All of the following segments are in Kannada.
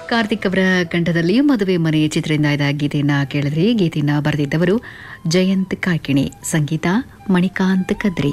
ಕಾರ್ತಿಕ್ ಅವರ ಕಂಠದಲ್ಲಿ ಮದುವೆ ಮನೆ ಚಿತ್ರದಿಂದ ಇದ್ದ ಗೀತೆಯನ್ನ ಕೇಳಿದ್ರಿ ಗೀತೆಯನ್ನ ಬರೆದಿದ್ದವರು ಜಯಂತ್ ಕಾಯ್ಕಿಣಿ ಸಂಗೀತ ಮಣಿಕಾಂತ್ ಕದ್ರಿ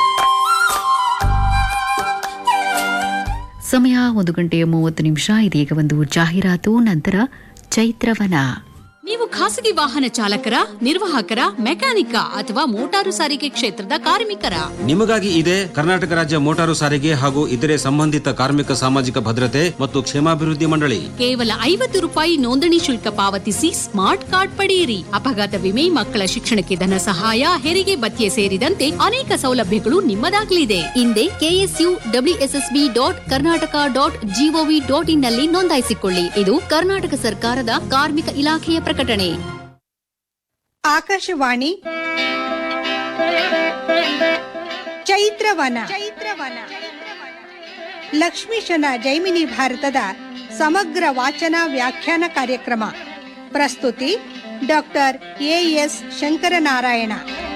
ಸಮಯ ಒಂದು ಗಂಟೆ ಮೂವತ್ತು ನಿಮಿಷ ಇದೀಗ ಒಂದು ಜಾಹೀರಾತು ನಂತರ ಚೈತ್ರವನ ನೀವು ಖಾಸಗಿ ವಾಹನ ಚಾಲಕರ ನಿರ್ವಾಹಕರ ಮೆಕ್ಯಾನಿಕ ಅಥವಾ ಮೋಟಾರು ಸಾರಿಗೆ ಕ್ಷೇತ್ರದ ಕಾರ್ಮಿಕರ ನಿಮಗಾಗಿ ಇದೆ ಕರ್ನಾಟಕ ರಾಜ್ಯ ಮೋಟಾರು ಸಾರಿಗೆ ಹಾಗೂ ಇತರೆ ಸಂಬಂಧಿತ ಕಾರ್ಮಿಕ ಸಾಮಾಜಿಕ ಭದ್ರತೆ ಮತ್ತು ಕ್ಷೇಮಾಭಿವೃದ್ಧಿ ಮಂಡಳಿ ಕೇವಲ ಐವತ್ತು ರೂಪಾಯಿ ನೋಂದಣಿ ಶುಲ್ಕ ಪಾವತಿಸಿ ಸ್ಮಾರ್ಟ್ ಕಾರ್ಡ್ ಪಡೆಯಿರಿ ಅಪಘಾತ ವಿಮೆ ಮಕ್ಕಳ ಶಿಕ್ಷಣಕ್ಕೆ ಧನ ಸಹಾಯ ಹೆರಿಗೆ ಭತ್ಯೆ ಸೇರಿದಂತೆ ಅನೇಕ ಸೌಲಭ್ಯಗಳು ನಿಮ್ಮದಾಗಲಿದೆ ಹಿಂದೆ KSU WSSB dot Karnataka dot GOV dot in ನಲ್ಲಿ ನೋಂದಾಯಿಸಿಕೊಳ್ಳಿ ಇದು ಕರ್ನಾಟಕ ಸರ್ಕಾರದ ಕಾರ್ಮಿಕ ಇಲಾಖೆಯ ಪ್ರಕಟಣೆ ಆಕಾಶವಾಣಿ ಚೈತ್ರವನ ಚೈತ್ರವನ ಲಕ್ಷ್ಮೀಶನ ಜೈಮಿನಿ ಭಾರತದ ಸಮಗ್ರ ವಾಚನ ವ್ಯಾಖ್ಯಾನ ಕಾರ್ಯಕ್ರಮ ಪ್ರಸ್ತುತಿ ಡಾಕ್ಟರ್ ಎ ಎಸ್ ಶಂಕರನಾರಾಯಣ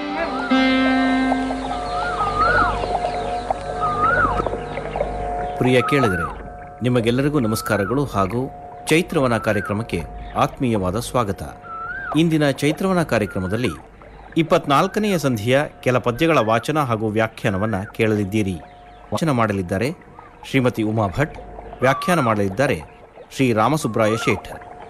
ಪ್ರಿಯ ಕೇಳಿದರೆ ನಿಮಗೆಲ್ಲರಿಗೂ ನಮಸ್ಕಾರಗಳು ಹಾಗೂ ಚೈತ್ರವನ ಕಾರ್ಯಕ್ರಮಕ್ಕೆ ಆತ್ಮೀಯವಾದ ಸ್ವಾಗತ ಇಂದಿನ ಚೈತ್ರವನ ಕಾರ್ಯಕ್ರಮದಲ್ಲಿ ಇಪ್ಪತ್ನಾಲ್ಕನೆಯ ಸಂಧಿಯ ಕೆಲ ಪದ್ಯಗಳ ವಾಚನ ಹಾಗೂ ವ್ಯಾಖ್ಯಾನವನ್ನು ಕೇಳಲಿದ್ದೀರಿ ವಾಚನ ಮಾಡಲಿದ್ದಾರೆ ಶ್ರೀಮತಿ ಉಮಾ ಭಟ್ ವ್ಯಾಖ್ಯಾನ ಮಾಡಲಿದ್ದಾರೆ ಶ್ರೀ ರಾಮಸುಬ್ರಾಯ ಶೇಠ್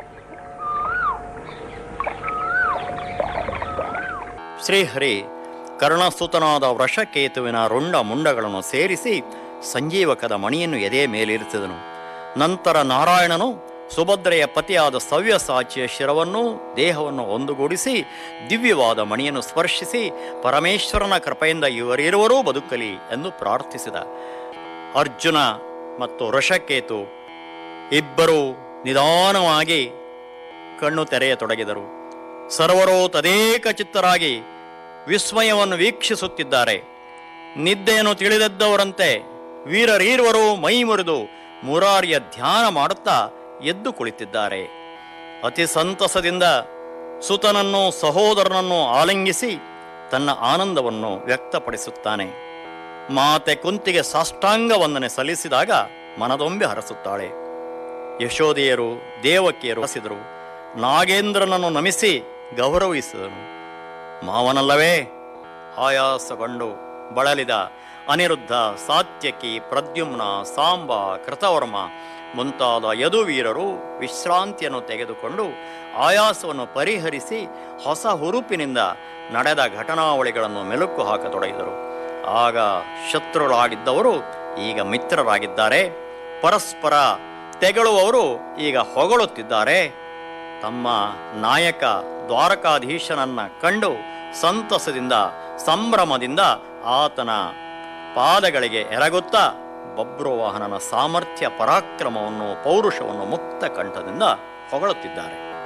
ಶ್ರೀಹರಿ ಕರ್ಣಸುತನಾದ ವೃಷಕೇತುವಿನ ರುಂಡ ಮುಂಡಗಳನ್ನು ಸೇರಿಸಿ ಸಂಜೀವಕದ ಮಣಿಯನ್ನು ಎದೆಯ ಮೇಲಿರಿಸಿದನು ನಂತರ ನಾರಾಯಣನು ಸುಭದ್ರೆಯ ಪತಿಯಾದ ಸವ್ಯಸಾಚಿಯ ಶಿರವನ್ನು ದೇಹವನ್ನು ಒಂದುಗೂಡಿಸಿ ದಿವ್ಯವಾದ ಮಣಿಯನ್ನು ಸ್ಪರ್ಶಿಸಿ ಪರಮೇಶ್ವರನ ಕೃಪೆಯಿಂದ ಇವರಿರುವರೂ ಬದುಕಲಿ ಎಂದು ಪ್ರಾರ್ಥಿಸಿದ ಅರ್ಜುನ ಮತ್ತು ವೃಷಕೇತು ಇಬ್ಬರೂ ನಿಧಾನವಾಗಿ ಕಣ್ಣು ತೆರೆಯತೊಡಗಿದರು ಸರ್ವರೂ ತದೇಕ ಚಿತ್ತರಾಗಿ ವಿಸ್ಮಯವನ್ನು ವೀಕ್ಷಿಸುತ್ತಿದ್ದಾರೆ ನಿದ್ದೆಯನ್ನು ತಿಳಿದದ್ದವರಂತೆ ವೀರರೀರ್ವರು ಮೈ ಮುರಿದು ಮುರಾರಿಯ ಧ್ಯಾನ ಮಾಡುತ್ತಾ ಎದ್ದು ಕುಳಿತಿದ್ದಾರೆ ಅತಿ ಸಂತಸದಿಂದ ಸುತನನ್ನು ಸಹೋದರನನ್ನು ಆಲಿಂಗಿಸಿ ತನ್ನ ಆನಂದವನ್ನು ವ್ಯಕ್ತಪಡಿಸುತ್ತಾನೆ ಮಾತೆ ಕುಂತಿಗೆ ಸಾಷ್ಟಾಂಗ ವಂದನೆ ಸಲ್ಲಿಸಿದಾಗ ಮನದೊಂಬೆ ಹರಸುತ್ತಾಳೆ ಯಶೋದೆಯರು ದೇವಕಿಯರು ಹಸಿದರು ನಾಗೇಂದ್ರನನ್ನು ನಮಿಸಿ ಗೌರವಿಸಿದನು ಮಾವನಲ್ಲವೇ ಆಯಾಸಗೊಂಡು ಬಳಲಿದ ಅನಿರುದ್ಧ ಸಾತ್ಯಕಿ ಪ್ರದ್ಯುಮ್ನ ಸಾಂಬ ಕೃತವರ್ಮ ಮುಂತಾದ ಯದುವೀರರು ವಿಶ್ರಾಂತಿಯನ್ನು ತೆಗೆದುಕೊಂಡು ಆಯಾಸವನ್ನು ಪರಿಹರಿಸಿ ಹೊಸ ಹುರುಪಿನಿಂದ ನಡೆದ ಘಟನಾವಳಿಗಳನ್ನು ಮೆಲುಕು ಹಾಕತೊಡಗಿದರು ಆಗ ಶತ್ರುಗಳಾಗಿದ್ದವರು ಈಗ ಮಿತ್ರರಾಗಿದ್ದಾರೆ ಪರಸ್ಪರ ತೆಗಳುವವರು ಈಗ ಹೊಗಳುತ್ತಿದ್ದಾರೆ ತಮ್ಮ ನಾಯಕ ದ್ವಾರಕಾಧೀಶನನ್ನ ಕಂಡು ಸಂತಸದಿಂದ ಸಂಭ್ರಮದಿಂದ ಆತನ ಪಾದಗಳಿಗೆ ಎರಗುತ್ತಾ ಬಬ್ರುವಾಹನನ ಸಾಮರ್ಥ್ಯ ಪರಾಕ್ರಮವನ್ನು ಪೌರುಷವನ್ನು ಮುಕ್ತ ಕಂಠದಿಂದ ಹೊಗಳುತ್ತಿದ್ದಾರೆ